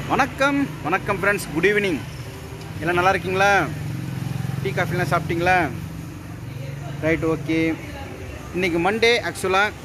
வணக்கம் வணக்கம் friends good evening எல்லாம் நல்லா இருக்கீங்களா டீ காஃபிலாம் சாப்பிட்டீங்களா ரைட் ஓகே இன்றைக்கி மண்டே ஆக்சுவலாக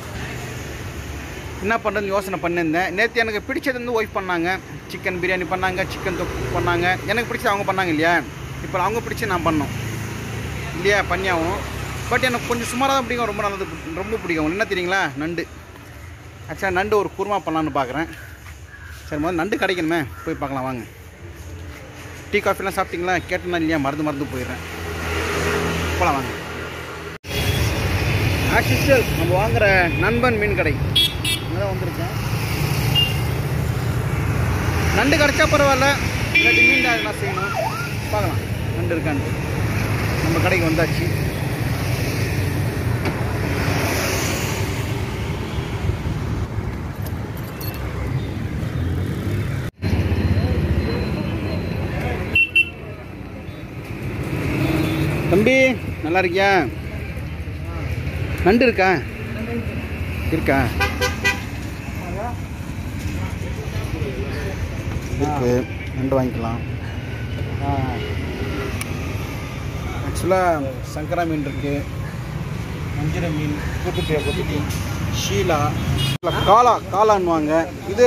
என்ன பண்ணுறதுன்னு யோசனை பண்ணியிருந்தேன் நேற்று எனக்கு பிடிச்சது வந்து ஒய்ஃப் பண்ணாங்க சிக்கன் பிரியாணி பண்ணாங்க சிக்கன் தொக்கு பண்ணாங்க எனக்கு பிடிச்சது அவங்க பண்ணாங்க இல்லையா இப்போ அவங்க பிடிச்சி நான் பண்ணோம் இல்லையா பண்ணியாகும் பட் எனக்கு கொஞ்சம் சுமாராக தான் பிடிக்கும் ரொம்ப நல்லது பி- ரொம்ப பிடிக்கும் என்ன தெரியுங்களா நண்டு ஆக்சுவலாக நண்டு ஒரு குருமா பண்ணலான்னு பார்க்குறேன் சரி முதல்ல நண்டு கிடைக்கணுமே போய் பார்க்கலாம் வாங்க டீ காஃபிலாம் சாப்பிட்டீங்களா கேட்டேன்னா இல்லையா மறந்து மறந்து போயிடுறேன் போகலாம் வாங்க ஆஸ் யூஷுவல் நம்ம வாங்குற நண்பன் மீன் கடை அங்கே தான் வந்திருக்கேன் நண்டு கிடைச்சா பரவாயில்ல இல்லாட்டி மீன் தான் எதுனா செய்யணும் பார்க்கலாம் நண்டு இருக்கான்னு நம்ம கடைக்கு வந்தாச்சு தம்பி நல்லா இருக்கியா நண்டு இருக்கா இருக்கா இருக்கு நண்டு வாங்கிக்கலாம் ஆக்சுவலாக சங்கரா மீன் இருக்கு வஞ்சிர மீன் குத்துட்டியா குத்துட்டி ஷீலா இல்ல, காலா காளான்வாங்க இது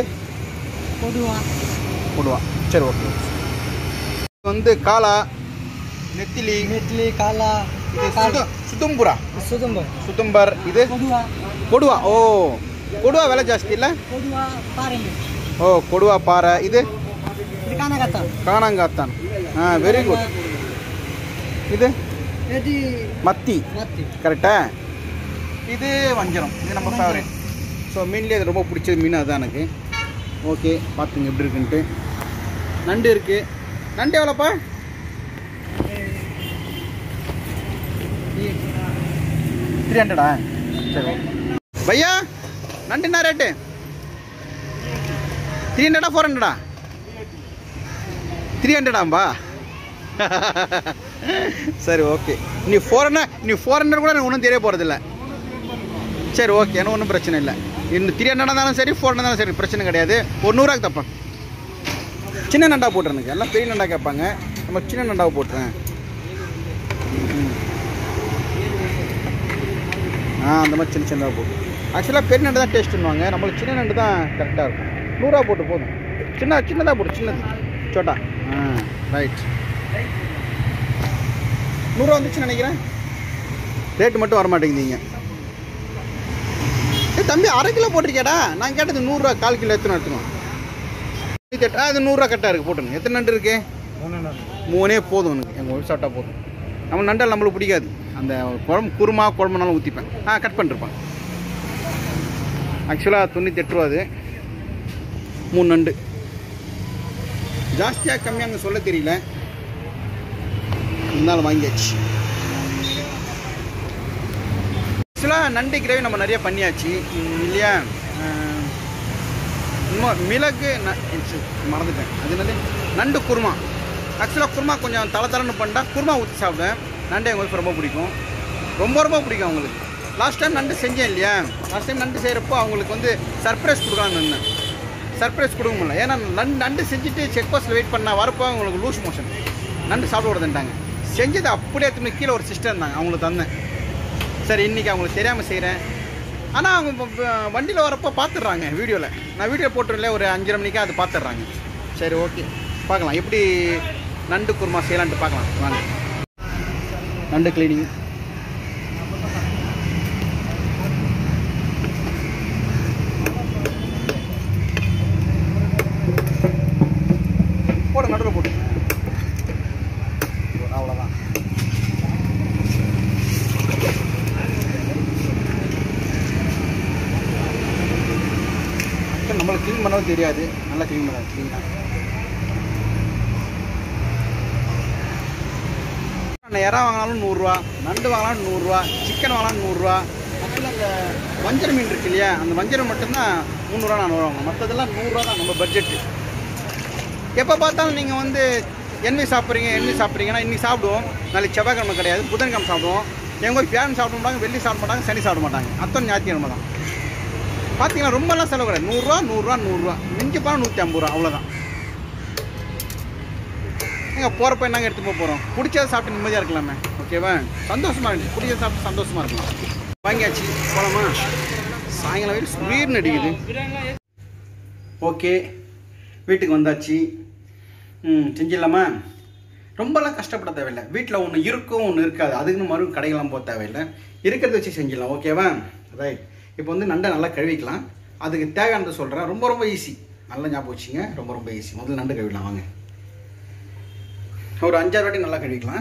போடுவா சரி ஓகே இது வந்து காலா நெத்திலி ಮೆಟ್ಲಿ ಕಾಲ இது சுத- சுதும்புரா ಸುದುಂಬ சுதும்பர் இது ಕೊಡುವ கொடுவா ஓ கொடுவா விலை ஜாஸ்தி இல்லை ಕೊಡುವ ಪಾರಂಗಿ ஓ கொடுவா பாறை இது ಇದು ಕಾನಾಗತ್ತ காணாங்காத்தான் ஆ வெரி குட் இது ಎದಿ மத்தி ಮತ್ತೆ கரெக்டா இது வஞ்சரம் இது நம்ம ஃபேவரட் ஸோ மீன்லேயே அது ரொம்ப பிடிச்ச மீன் அதுதான் எனக்கு ஓகே பார்த்துங்க எப்படி இருக்குன்ட்டு நண்டு இருக்குது நண்டு எவ்வளோப்பா த்ரீ ஹண்ட்ரடா சரி பையா நண்டு என்ன ரேட்டு த்ரீ ஹண்ட்ரடா ஃபோர் ஹண்ட்ரடா த்ரீ ஹண்ட்ரடாம்பா சரி ஓகே நீ ஃபோர் ஹண்ட்ரட் நீ ஃபோர் ஹண்ட்ரட் கூட எனக்கு ஒன்றும் தெரிய போகிறதில்ல சரி ஓகே எனக்கு ஒன்றும் பிரச்சனை இல்லை இன்னும் த்ரீ ஹண்ட்ரட் இருந்தாலும் சரி ஃபோர் ஹண்ட்ரட் இருந்தாலும் சரி பிரச்சனை கிடையாது ஒரு நூறுரூவாக்கு தப்பேன் சின்ன நண்டா போட்டுறேன் எனக்கு எல்லாம் பெரிய நண்டா கேட்பாங்க நம்ம சின்ன நண்டாவை போட்டுறேன் ம். ஆ அந்த மாதிரி சின்ன சின்னதாக போட்டு ஆக்சுவலாக பெரிய நண்டு தான் டேஸ்ட் பண்ணுவாங்க நம்மளுக்கு சின்ன நண்டு தான் கரெக்டாக இருக்கும் நூறுரூவா போட்டு போதும் சின்ன சின்னதாக போட்டு சின்னது சோட்டா ஆ ரைட் நூறுரூவா வந்துச்சுன்னு நினைக்கிறேன் ரேட்டு மட்டும் வர மாட்டேங்குதுங்க ஏ தம்பி அரை கிலோ போட்டிருக்கேடா நான் கேட்டது நூறுரூவா கால் கிலோ எத்தனை எடுத்துக்கணும் ஆ அது நூறுரூவா கரெக்டாக இருக்குது போட்டுருங்க எத்தனை நண்டு இருக்கு மூணே போதும் எனக்கு எங்கள் ஒய்ஃப் சாப்பிட்டா போதும் நம்ம நண்டால் நம்மளுக்கு பிடிக்காது அந்த குழம்பு குருமா குழம்புனாலும் ஊற்றிப்பேன் ஆ கட் பண்ணிருப்பேன் ஆக்சுவலாக தொண்ணூற்றி எட்டு ரூபா அது மூணு நண்டு ஜாஸ்தியாக கம்மியாக அங்கே சொல்ல தெரியல இருந்தாலும் வாங்கியாச்சு ஆக்சுவலாக நண்டு கிரேவி நம்ம நிறைய பண்ணியாச்சு ம், இல்லையா அஹ், இன்னும் மிளகு ந- ச்ச, மறந்துட்டேன் அது என்னது நண்டு குருமா ஆக்சுவலாக குருமா கொஞ்சம் தலை தலைன்னு பண்ணிட்டா குருமா ஊற்றி சாப்பிடுவேன் நண்டு எங்கள் ஒய்ஃப் ரொம்ப பிடிக்கும் ரொம்ப ரொம்ப பிடிக்கும் அவங்களுக்கு லாஸ்ட் டைம் நண்டு செஞ்சேன் இல்லையா லாஸ்ட் டைம் நண்டு செய்கிறப்போ அவங்களுக்கு வந்து சர்ப்ரைஸ் கொடுக்கலாம்னு இருந்தேன் சர்ப்ரைஸ் கொடுக்க முடியல ஏன்னா நண்டு நண்டு செஞ்சுட்டு செக் போஸ்ட்டில் வெயிட் பண்ண வரப்போ அவங்களுக்கு லூஸ் மோஷன் நண்டு சாப்பிட விடுதுன்ட்டாங்க செஞ்சது அப்படியே திரும்பி கீழே ஒரு சிஸ்டர் இருந்தாங்க அவங்களுக்கு தந்தேன் சரி இன்றைக்கி அவங்களுக்கு தெரியாமல் செய்கிறேன் ஆனால் அவங்க வண்டியில் வரப்போ பார்த்துடுறாங்க வீடியோவில் நான் வீடியோ போட்டுருல ஒரு அஞ்சரை மணிக்கா அது பார்த்துடுறாங்க சரி ஓகே பார்க்கலாம் எப்படி நண்டு குருமா செய்யலான்ட்டு பார்க்கலாம் வாங்க நண்டு கிளீனிங் போடு நடுவில் போட்டு அவ்வளோதான் சரி, நம்மளுக்கு க்ளீன் பண்ணவும் தெரியாது நல்லா க்ளீன் பண்ணாது க்ளீனாக இறா வாங்கினாலும் நூறுரூவா நண்டு வாங்கினாலும் நூறுரூவா சிக்கன் வாங்கினாலும் நூறுரூவா ஆக்சுவலாக அந்த வஞ்சர மீன் இருக்கு இல்லையா அந்த வஞ்சரம் மட்டும்தான் முந்நூறுரூவா நானூறுவா வாங்கணும் மற்றதெல்லாம் நூறுரூவா தான் நம்ம பட்ஜெட்டு எப்போ பார்த்தாலும் நீங்கள் வந்து எண்ணி சாப்பிட்றீங்க எண்ணி சாப்பிட்றீங்கன்னா இன்றைக்கி சாப்பிடுவோம் நாளைக்கு செவ்வாய்க்கிழமை கிடையாது புதன்கிழமை சாப்பிடுவோம் எங்கள் ஊர் வியாழன் சாப்பிட மாட்டாங்க வெள்ளி சாப்பிட மாட்டாங்க சனி சாப்பிட மாட்டாங்க அத்தனை ஞாயிற்றுக்கிழமை தான் பார்த்தீங்கன்னா ரொம்பலாம் செலவு கிடையாது நூறுரூவா நூறுரூவா நூறுரூவா மிஞ்சி போனால் நூற்றி ஐம்பது ரூபா அவ்வளோதான் எங்கள் போகிறப்ப என்னங்க எடுத்து போக போகிறோம் பிடிச்சதை சாப்பிட்டு நிம்மதியாக இருக்கலாமே ஓகேவா சந்தோஷமாக இருந்துச்சு பிடிச்சதை சாப்பிட்டு சந்தோஷமாக இருக்கலாம் வாங்கியாச்சு போகலாமா சாயங்காலம் வரைக்கும் சுவீர்னு அடிக்குது ஓகே வீட்டுக்கு வந்தாச்சு ம் செஞ்சிடலாமா ரொம்பலாம் கஷ்டப்பட தேவையில்லை வீட்டில் ஒன்று இருக்கும் ஒன்று இருக்காது அதுக்குன்னு மறு கடைகள்லாம் போக தேவையில்லை இருக்கிறத வச்சு செஞ்சிடலாம் ஓகேவா ரைட் இப்போ வந்து நண்டை நல்லா கழுவிக்கலாம் அதுக்கு தேவையானது சொல்கிறேன் ரொம்ப ரொம்ப ஈஸி நல்லா ஞாபகம் வச்சுங்க ரொம்ப ரொம்ப ஈஸி முதல்ல நண்டு கழுவிடலாம் வாங்க ஒரு அஞ்சாறு வாட்டி நல்லா கழுவிக்கலாம்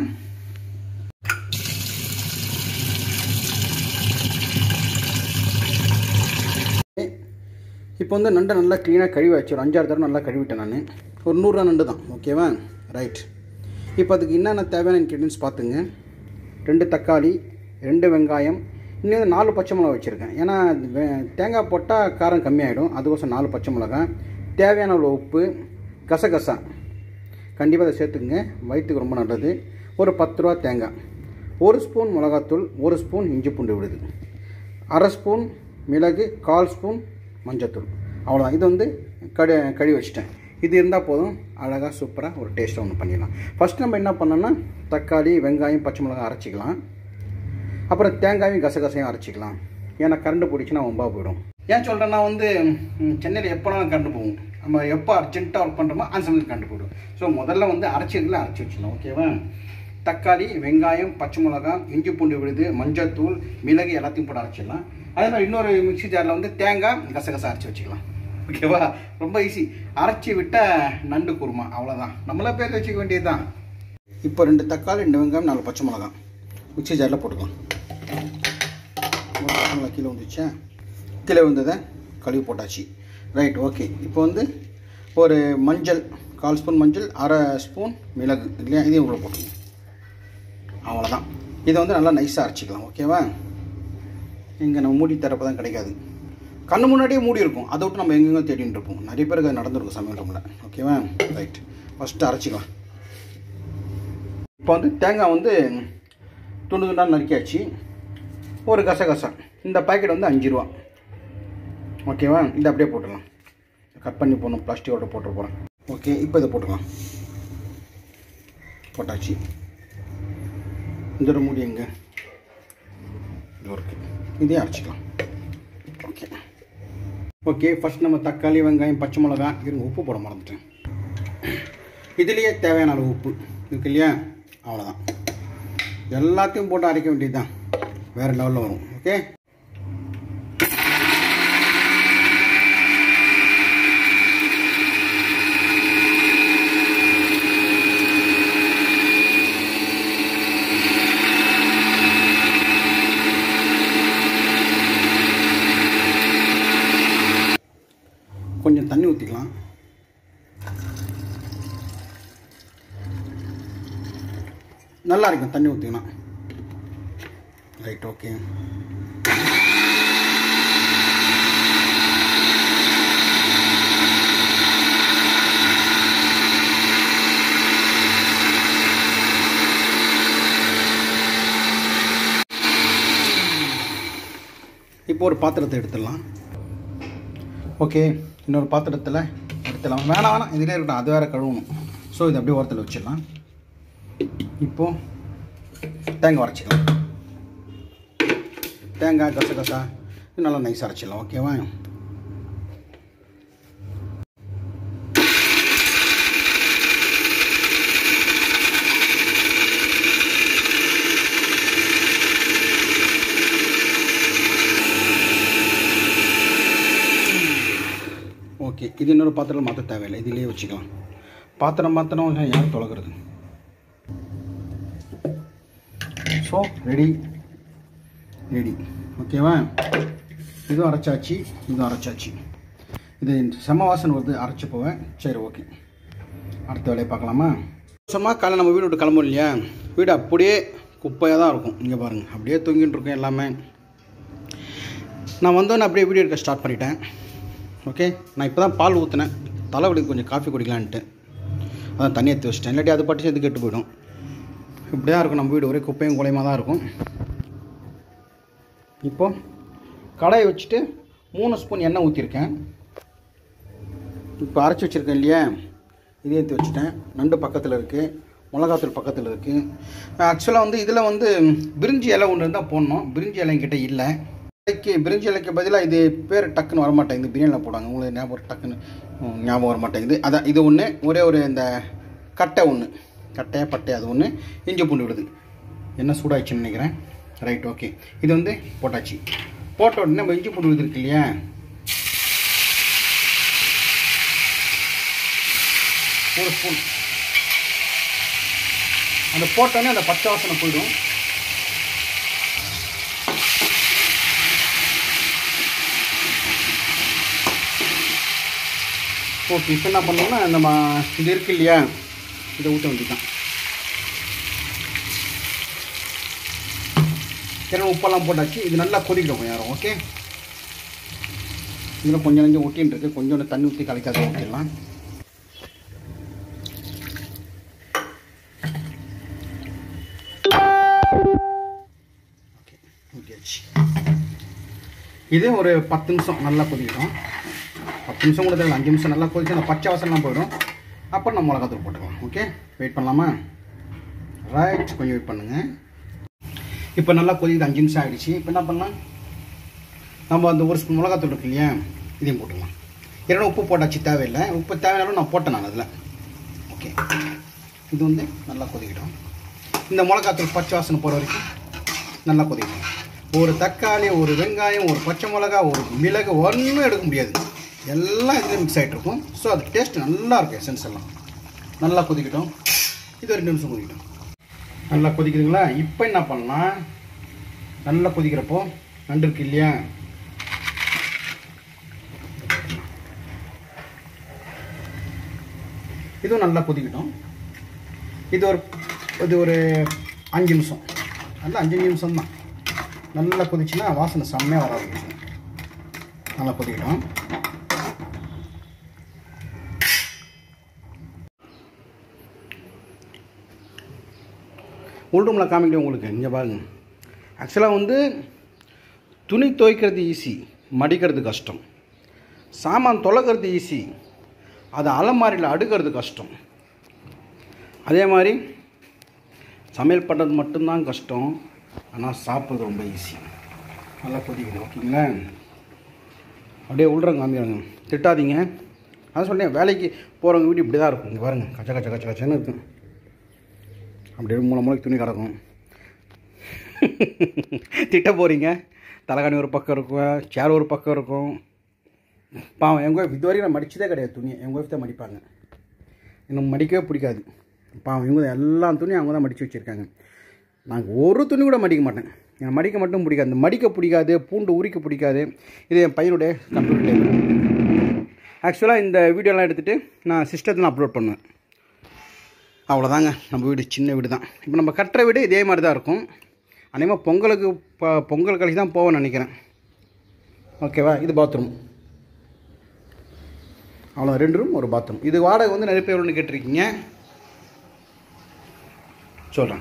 இப்போ வந்து நண்டை நல்லா க்ளீனாக கழுவி வச்சு ஒரு அஞ்சாறு தடவை நல்லா கழுவிட்டேன் நான் ஒரு நூறுரூவா நண்டு தான் ஓகேவா ரைட் இப்போ அதுக்கு என்னென்ன தேவையான இன்க்ரீடியன்ஸ் பார்த்துங்க ரெண்டு தக்காளி ரெண்டு வெங்காயம் இன்னும் வந்து நாலு பச்சை மிளகா வச்சுருக்கேன் ஏன்னா வெ- தேங்காய் போட்டால் காரம் கம்மியாயிடும் அதுக்கோசம் நாலு பச்சை மிளகாய் தேவையான அளவு உப்பு கசகசா கண்டிப்பாக அதை சேர்த்துக்குங்க வயிற்றுக்கு ரொம்ப நல்லது ஒரு பத்து ரூபா தேங்காய் ஒரு ஸ்பூன் மிளகாத்தூள் ஒரு ஸ்பூன் இஞ்சி பூண்டு விடுது அரை ஸ்பூன் மிளகு கால் ஸ்பூன் மஞ்சத்தூள் அவ்வளோதான் இது வந்து கழு கழுவி வச்சிட்டேன் இது இருந்தால் போதும் அழகாக சூப்பராக ஒரு டேஸ்ட்டாக ஒன்று பண்ணிடலாம் ஃபஸ்ட் நம்ம என்ன பண்ணோம்னா தக்காளி வெங்காயம் பச்சை மிளகாய் அரைச்சிக்கலாம் அப்புறம் தேங்காயும் கசகசையும் அரைச்சிக்கலாம் ஏன்னா கரண்ட் போயிடுச்சுன்னா ஒம்பா போயிடும் ஏன் சொல்கிறேன்னா வந்து ம், சென்னையில் எப்போனாலும் கரண்ட் போகும் நம்ம எப்போ அர்ஜென்ட்டாக ஒர்க் பண்ணுறோமோ அந்த சமயத்தில் கரண்ட் போயிடும் ஸோ முதல்ல வந்து அரைச்சிக்கலாம் அரைச்சி வச்சிடலாம் ஓகேவா தக்காளி வெங்காயம் பச்சை மிளகாய் இஞ்சி பூண்டு விழுது மஞ்சத்தூள் மிளகு எல்லாத்தையும் போட்டு அரைச்சிடலாம் அதே மாதிரி இன்னொரு மிக்ஸி ஜாரில் வந்து தேங்காய் கசகசா அரைச்சி வச்சுக்கலாம் ஓகேவா ரொம்ப ஈஸி அரைச்சி விட்ட நண்டு குருமா அவ்வளோதான் நம்மளே பேர் வச்சுக்க வேண்டியது தான் இப்போ ரெண்டு தக்காளி ரெண்டு வெங்காயம் நாலு பச்சை மிளகாய் மிக்ஸி ஜாரில் போட்டுக்கலாம் ஒரு பச்சை மிளகாய் கீழே வந்துச்சா கீழே வந்ததை கழுவி போட்டாச்சு ரைட் ஓகே இப்போ வந்து ஒரு மஞ்சள் கால் ஸ்பூன் மஞ்சள் அரை ஸ்பூன் மிளகு இல்லையா இதையும் உள்ள போட்டுக்கணும் அவ்வளோதான் இதை வந்து நல்லா நைஸாக அரைச்சிக்கலாம் ஓகேவா இங்கே நம்ம மூடி தரப்போ தான் கிடைக்காது கண்ணு முன்னாடியே மூடி இருக்கும் அதை விட்டு நம்ம எங்கெங்க தேடிட்டு இருப்போம் நிறைய பேருக்கு அது நடந்திருக்கும் சமையல் ரூமில் ஓகேவா ரைட் ஃபஸ்ட்டு அரைச்சிக்கலாம் இப்போ வந்து தேங்காய் வந்து துண்டு துண்டாக நறுக்கியாச்சு ஒரு கசகசா இந்த பாக்கெட் வந்து அஞ்சு ரூபா ஓகேவா இதை அப்படியே போட்டுடலாம் கட் பண்ணி போடணும் பிளாஸ்டிக்கோட போட்டு போகிறேன் ஓகே இப்போ இதை போட்டுக்கலாம் போட்டாச்சு இந்த ஒரு மூடி எங்கே இது இருக்கு இதே அரைச்சிக்கலாம் ஓகே ஓகே ஃபஸ்ட் நம்ம தக்காளி வெங்காயம் பச்சை மிளகா இருங்க உப்பு போட மறந்துட்டேன் இதுலேயே தேவையான அளவு உப்பு இருக்கு இல்லையா அவ்வளோதான் எல்லாத்தையும் போட்டு அரைக்க வேண்டியது தான் வேறு லெவலில் வரும் ஓகே கொஞ்சம் தண்ணி ஊற்றிக்கலாம் நல்லா இருக்கும் தண்ணி ஊற்றிங்கன்னா ரைட் ஓகே இப்போ ஒரு பாத்திரத்தை எடுத்துடலாம் ஓகே இன்னொரு பாத்திரத்தில் எடுத்துடலாம் வேணாம் வேணாம் இதிலே இருக்கட்டும் அது வேறு கழுவணும் ஸோ இது அப்படியே ஓரத்தில் வச்சிடலாம் இப்போது தேங்காய் அரைச்சிக்கலாம் தேங்காய் கசகசா இது நல்லா நைஸ் அரைச்சிடலாம் ஓகேவா ஓகே இது இன்னொரு பாத்திரம் மாற்ற தேவையில்லை இதிலேயே வச்சுக்கலாம் பாத்திரம் மாற்றணும் யார் தொலைகிறது ஸோ ரெடி ரெடி ஓகேவா இதுவும் அரைச்சாச்சு இதுவும் அரைச்சாச்சு இது செம்ம வாசனை வருது அரைச்சி போவேன் சரி ஓகே அடுத்த வேலையை பார்க்கலாமா சும்மா காலையில் நம்ம வீடு விட்டு கிளம்புறோம் இல்லையா வீடு அப்படியே குப்பையாக தான் இருக்கும் இங்கே பாருங்கள் அப்படியே தொங்கிட்டு இருக்கும் எல்லாமே நான் வந்தோன்னே அப்படியே வீடியோ எடுக்க ஸ்டார்ட் பண்ணிட்டேன் ஓகே நான் இப்போ தான் பால் ஊற்றினேன் தலைவலிக்கு கொஞ்சம் காஃபி குடிக்கலான்ட்டு அதான் தண்ணி எடுத்து வச்சிட்டேன் இல்லாட்டி அது பாட்டு சேர்த்து கெட்டு போயிடும் இப்படி தான் இருக்கும் நம்ம வீடு ஒரே குப்பையும் குலையுமா தான் இருக்கும் இப்போ கடாயை வச்சுட்டு மூணு ஸ்பூன் எண்ணெய் ஊற்றிருக்கேன் இப்போ அரைச்சி வச்சுருக்கேன் இல்லையா இதை ஏற்றி வச்சுட்டேன் நண்டு பக்கத்தில் இருக்குது மிளகாத்தூள் பக்கத்தில் இருக்குது ஆக்சுவலாக வந்து இதில் வந்து பிரிஞ்சி இலை ஒன்று இருந்தால் போடணும் பிரிஞ்சி இலை என்கிட்ட இல்லை இலைக்கு பிரிஞ்சி இலைக்கு பதிலாக இது பேர் டக்குன்னு வர மாட்டேங்குது பிரியாணியில் போடுவாங்க உங்களுக்கு ஞாபகம் டக்குன்னு ம், ஞாபகம் வர மாட்டேங்குது அதான் இது ஒன்று ஒரே ஒரு இந்த கட்டை ஒன்று கட்டையா பட்டை அது ஒன்று இஞ்சி பூண்டு விடுது என்ன சூடாயிடுச்சுன்னு நினைக்கிறேன் ரைட் ஓகே இது வந்து போட்டாச்சு போட்ட உடனே நம்ம இஞ்சி பூண்டு விடுது இருக்கு இல்லையா ஒரு ஸ்பூன் அந்த போட்டோன்னே அந்த பச்சை வாசனை போயிடும் ஓகே இப்போ என்ன பண்ணோம்னா நம்ம இது இருக்கு இல்லையா இதை ஊற்ற வேண்டியதான் ஏன்னா உப்பெல்லாம் போட்டாச்சு இது நல்லா கொதிக்கிடும் கொஞ்சம் நேரம் ஓகே இதில் கொஞ்சம் கொஞ்சம் ஒட்டின்னு இருக்கு கொஞ்சோண்டு தண்ணி ஊற்றி கலக்காத ஊற்றிடலாம் ஓகே ஊற்றியாச்சு இது ஒரு பத்து நிமிஷம் நல்லா கொதிக்கட்டும் பத்து நிமிஷம் கூட தெரியல அஞ்சு நிமிஷம் நல்லா கொதிச்சு அந்த பச்சை வாசனைலாம் போயிடும் அப்புறம் நம்ம மிளகாத்தூள் போட்டுக்கலாம் ஓகே வெயிட் பண்ணலாமா ரைட் கொஞ்சம் வெயிட் பண்ணுங்கள் இப்போ நல்லா கொதிக்குது அஞ்சு நிமிஷம் ஆகிடுச்சு இப்போ என்ன பண்ணலாம் நம்ம அந்த ஒரு ஸ்பூன் மிளகாத்தூள் இருக்கு இல்லையா இதையும் போட்டுக்கலாம் ஏன்னா உப்பு போட்டாச்சு தேவையில்லை உப்பு தேவையில்லாலும் நான் போட்டேன் நான் அதில் ஓகே இது வந்து நல்லா கொதிக்கிடும் இந்த மிளகாத்தூள் பச்சை வாசனை போகிற வரைக்கும் நல்லா கொதிக்கணும் ஒரு தக்காளி ஒரு வெங்காயம் ஒரு பச்சை மிளகா ஒரு மிளகு ஒன்றும் எடுக்க முடியாது எல்லாம் இதில் மிக்ஸ் ஆகிட்டு இருக்கும் ஸோ அது டேஸ்ட் நல்லா இருக்கும் எசன்ஸ் எல்லாம் நல்லா கொதிக்கட்டும் இது ஒரு ரெண்டு நிமிஷம் கொதிக்கட்டும் நல்லா கொதிக்குதுங்களா இப்போ என்ன பண்ணலாம் நல்லா கொதிக்கிறப்போ நண்டு இருக்கு இல்லையா இதுவும் நல்லா கொதிக்கட்டும் இது ஒரு இது ஒரு அஞ்சு நிமிஷம் நல்லா அஞ்சு நிமிஷம் தான் நல்லா கொதிச்சுன்னா வாசனை செம்மையாக வர ஆரம்பிச்சிடும் நல்லா கொதிக்கட்டும் உள்ரூமில் காமிக்கிறேன் உங்களுக்கு இங்கே பாருங்க ஆக்சுவலாக வந்து துணி துவைக்கிறது ஈஸி மடிக்கிறது கஷ்டம் சாமான் தொலைக்கிறது ஈஸி அதை அலமாரியில் அடுக்கிறது கஷ்டம் அதே மாதிரி சமையல் பண்ணுறது மட்டும்தான் கஷ்டம் ஆனால் சாப்பிட்றது ரொம்ப ஈஸி நல்லா கொதிக்கணும் ஓகேங்களா அப்படியே உள்றங்க காமிக்கிறாங்க திட்டாதீங்க அதான் சொன்னேன் வேலைக்கு போகிறவங்க வீடு இப்படி தான் இருக்கும் இங்கே பாருங்க கச்ச கச்ச கச்ச கச்சன்னு இருக்கும் அப்படியே மூளை மூளைக்கு துணி கிடக்கும் திட்ட போகிறீங்க தலைகாணி ஒரு பக்கம் இருக்கும் சேர் ஒரு பக்கம் இருக்கும் பாவம் எங்கள் ஒய்ஃப் இது வரைக்கும் நான் மடிச்சதே கிடையாது துணியை எங்கள் ஒய்ஃப் தான் மடிப்பாங்க எனக்கு மடிக்கவே பிடிக்காது பாவம் இவங்க தான் எல்லா துணியும் அவங்க தான் மடித்து வச்சுருக்காங்க நான் ஒரு துணி கூட மடிக்க மாட்டேன் எனக்கு மடிக்க மட்டும் பிடிக்காது இந்த மடிக்க பிடிக்காது பூண்டு உரிக்க பிடிக்காது இது என் பையனுடைய கம்ப்யூட்டர் டைம் ஆக்சுவலாக இந்த வீடியோலாம் எடுத்துகிட்டு நான் சிஸ்டத்தில் அப்லோட் பண்ணுவேன் அவ்வளோதாங்க நம்ம வீடு சின்ன வீடு தான் இப்போ நம்ம கட்டுற வீடு இதே மாதிரி தான் இருக்கும் அநேகமாக பொங்கலுக்கு ப பொங்கல் கழிச்சு தான் போவேன்னு நினைக்கிறேன் ஓகேவா இது பாத்ரூம் அவ்வளோ ரெண்டு ரூம் ஒரு பாத்ரூம் இது வாடகை வந்து நிறைய பேர் ஒன்று கேட்டிருக்கீங்க சொல்கிறேன்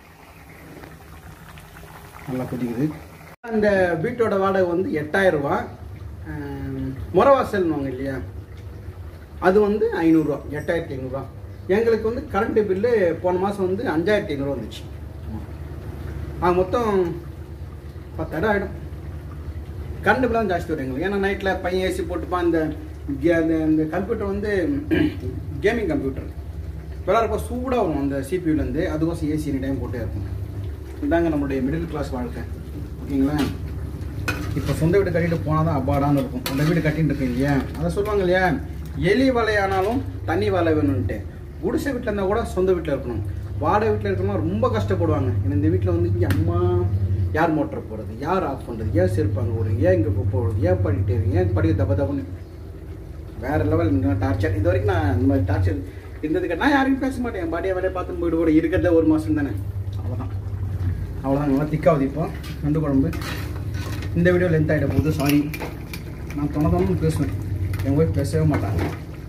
நல்லா கொதிக்குது அந்த வீட்டோட வாடகை வந்து எட்டாயிரம் ரூபா முறவாசல்னுவாங்க இல்லையா அது வந்து ஐநூறுரூவா எட்டாயிரத்தி ஐநூறுரூவா எங்களுக்கு வந்து கரண்ட்டு பில்லு போன மாதம் வந்து அஞ்சாயிரத்தி ஐநூறுரூவா வந்துச்சு ஆ மொத்தம் பத்தாயிரம் ஆகிடும் கரண்ட் பில் தான் ஜாஸ்தி வரும் எங்களுக்கு ஏன்னா நைட்டில் பையன் ஏசி போட்டுப்பான் இந்த கே- அந்த இந்த கம்ப்யூட்டர் வந்து கேமிங் கம்ப்யூட்டர் விளாட்றப்ப சூடாக வரும் அந்த சிபியூலேருந்து அதுக்கோசம் ஏசி எனி டைம் போட்டே இருக்கும் இதாங்க நம்மளுடைய மிடில் கிளாஸ் வாழ்க்கை ஓகேங்களா இப்போ சொந்த வீடு கட்டிட்டு போனால் தான் அப்பாடான்னு இருக்கும் அந்த வீடு கட்டிட்டு இருக்கு இல்லையா அதை சொல்லுவாங்க இல்லையா எலி வலையானாலும் தண்ணி வலை வேணும்ன்ட்டு குடிசை வீட்டில் இருந்தால் கூட சொந்த வீட்டில் இருக்கணும் வாடகை வீட்டில் இருக்கணும் ரொம்ப கஷ்டப்படுவாங்க ஏன்னா இந்த வீட்டில் வந்து இங்கே அம்மா யார் மோட்டர் போடுறது யார் ஆஃப் பண்ணுறது ஏன் செருப்பாங்க ஓடுறது ஏன் இங்கே போடுறது ஏன் படிக்கிட்டே இருக்கீங்க ஏன் படிக்க தப்ப தப்புன்னு வேற லெவல் டார்ச்சர் இது வரைக்கும் நான் இந்த மாதிரி டார்ச்சர் இருந்ததுக்கு நான் யாரையும் பேச மாட்டேன் என் பாடியை வேலையை பார்த்துன்னு போயிட்டு கூட இருக்கிறதே ஒரு மாதம் தானே அவ்வளோதான் அவ்வளோதான் நல்லா திக்காகுது இப்போ நண்டு குழம்பு இந்த வீடியோ லென்த் ஆகிட போகுது சாரி நான் தொண தொணன்னு பேசுவேன் என் ஒய்ஃப் பேசவே மாட்டாங்க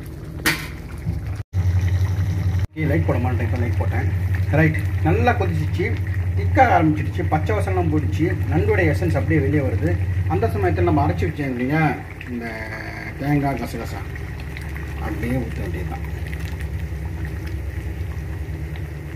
ஓகே லைட் போட மாட்டேன் இப்போ லைட் போட்டேன் ரைட் நல்லா கொதிச்சிச்சு திக்காக ஆரம்பிச்சிடுச்சு பச்சை வசனம் போயிடுச்சு நண்டோடைய எசன்ஸ் அப்படியே வெளியே வருது அந்த சமயத்தில் நம்ம அரைச்சி வச்சோம் இல்லையா இந்த தேங்காய் கசகசா அப்படியே ஊற்ற வேண்டியதுதான்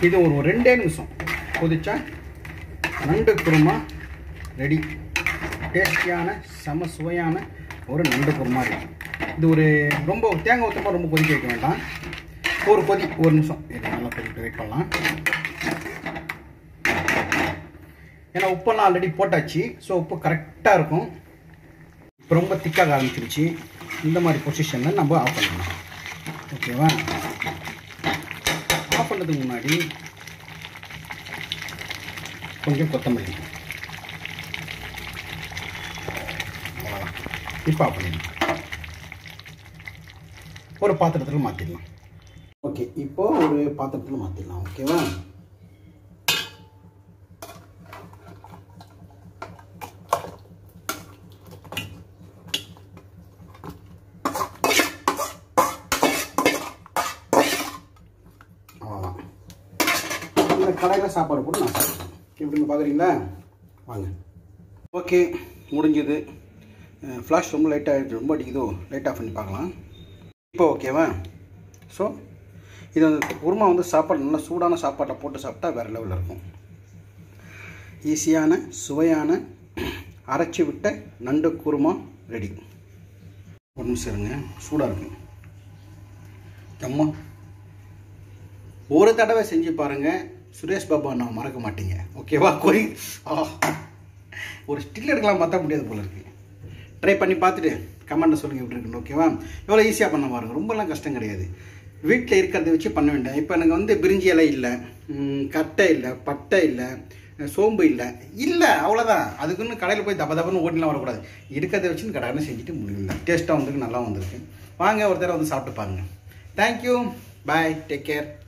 இது ஒரு ரெண்டே நிமிஷம் கொதிச்சா நண்டு குருமா ரெடி டேஸ்டியான செம சுவையான ஒரு நண்டு குருமா ரெடி இது ஒரு ரொம்ப தேங்காய் ஊற்றமாக ரொம்ப கொதிக்க வைக்க வேண்டாம் ஒரு கொதி ஒரு நிமிஷம் இது நல்லா கொதிக்க வெயிட் பண்ணலாம் ஏன்னா உப்பெல்லாம் ஆல்ரெடி போட்டாச்சு ஸோ உப்பு கரெக்டாக இருக்கும் இப்போ ரொம்ப திக்காக ஆரம்பிச்சிருச்சு இந்த மாதிரி பொசிஷனில் நம்ம ஆஃப் பண்ணலாம் ஓகேவா ஆஃப் பண்ணதுக்கு முன்னாடி கொஞ்சம் கொத்தமல்லி அவ்வளோதான் இப்போ ஆஃப் பண்ணிடலாம் ஒரு பாத்திரத்தில் மாற்றிடலாம் ஓகே இப்போ ஒரு பாத்திரத்தில் மாற்றிடலாம் ஓகேவா அவ்வளோதான் இந்த கடையில் சாப்பாடு போட்டு நான் சாப்பிடுவேன் எப்படிங்க பார்க்குறீங்களா வாங்க ஓகே முடிஞ்சது ஃப்ளாஷ் ரொம்ப லைட்டாக ரொம்ப அடிக்குதோ லைட் ஆஃப் பண்ணி பார்க்கலாம் இப்போ ஓகேவா ஸோ இது வந்து குருமா வந்து சாப்பாடு நல்லா சூடான சாப்பாட்டை போட்டு சாப்பிட்டா வேறு லெவலில் இருக்கும் ஈஸியான சுவையான அரைச்சி விட்ட நண்டு குருமா ரெடி ஒரு நிமிஷம் இருங்க சூடாக இருக்கும் அம்மா ஒரு தடவை செஞ்சு பாருங்க சுரேஷ் பாபா நான் மறக்க மாட்டீங்க ஓகேவா கொரி ஆ ஒரு ஸ்டில் எடுக்கலாம் பார்த்தா முடியாது போல இருக்கு ட்ரை பண்ணி பார்த்துட்டு கமெண்ட்டில் சொல்லுங்கள் எப்படி இருக்குன்னு ஓகேவா எவ்வளோ ஈஸியாக பண்ண பாருங்க ரொம்பலாம் கஷ்டம் கிடையாது வீட்டில் இருக்கிறத வச்சு பண்ண வேண்டாம் இப்போ எனக்கு வந்து பிரிஞ்சி இலை இல்லை ம், கட்டை இல்லை பட்டை இல்லை சோம்பு இல்லை இல்லை அவ்வளோதான் அதுக்குன்னு கடையில் போய் தப்ப தப்பன்னு ஓட்டிலாம் வரக்கூடாது இருக்கிறத வச்சு கடான்னு செஞ்சுட்டு முடியல டேஸ்ட்டாக வந்திருக்கு நல்லா வந்திருக்கு வாங்க ஒரு தடவை வந்து சாப்பிட்டு பாருங்க தேங்க்யூ பாய் டேக் கேர்